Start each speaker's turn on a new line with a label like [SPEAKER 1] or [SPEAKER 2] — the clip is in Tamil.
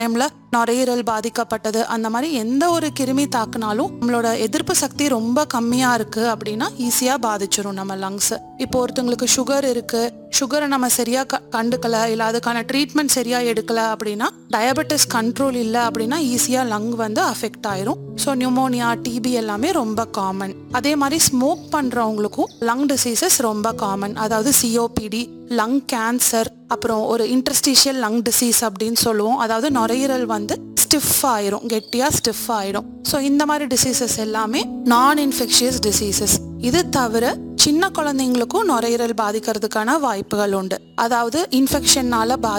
[SPEAKER 1] டைம்ல நுரையீரல் பாதிக்கப்பட்டது அந்த மாதிரி எந்த ஒரு கிருமி தாக்குனாலும் நம்மளோட எதிர்ப்பு சக்தி ரொம்ப கம்மியா இருக்கு அப்படின்னா ஈஸியா பாதிச்சிரும் நம்ம லங்ஸ் இப்போ ஒருத்தவங்களுக்கு சுகர் இருக்கு சுகரை நம்ம சரியா க- கண்டுக்கல இல்ல அதுக்கான ட்ரீட்மெண்ட் சரியா எடுக்கல அப்படின்னா டயபெட்டிஸ் கண்ட்ரோல் இல்ல அப்படின்னா ஈஸியா லங் வந்து அஃபெக்ட் ஆயிரும் ஸோ நியூமோனியா டிபி எல்லாமே ரொம்ப காமன் அதே மாதிரி ஸ்மோக் பண்றவங்களுக்கும் லங் டிசீசஸ் ரொம்ப காமன் அதாவது சிஓபிடி லங் கேன்சர் அப்புறம் ஒரு இன்டர்ஸ்டிஷியல் லங் டிசீஸ் அப்படின்னு சொல்லுவோம் அதாவது நுரையீரல் வந்து ஸ்டிஃப் ஆயிரும் கெட்டியா ஸ்டிஃப் ஆயிடும் ஸோ இந்த மாதிரி டிசீசஸ் எல்லாமே நான் இன்ஃபெக்ஷியஸ் டிசீசஸ் இது தவிர சின்ன குழந்தைங்களுக்கும் நுரையீரல் பாதிக்கிறதுக்கான வாய்ப்புகள் உண்டு அதாவது இன்ஃபெக்ஷன்னால பாதி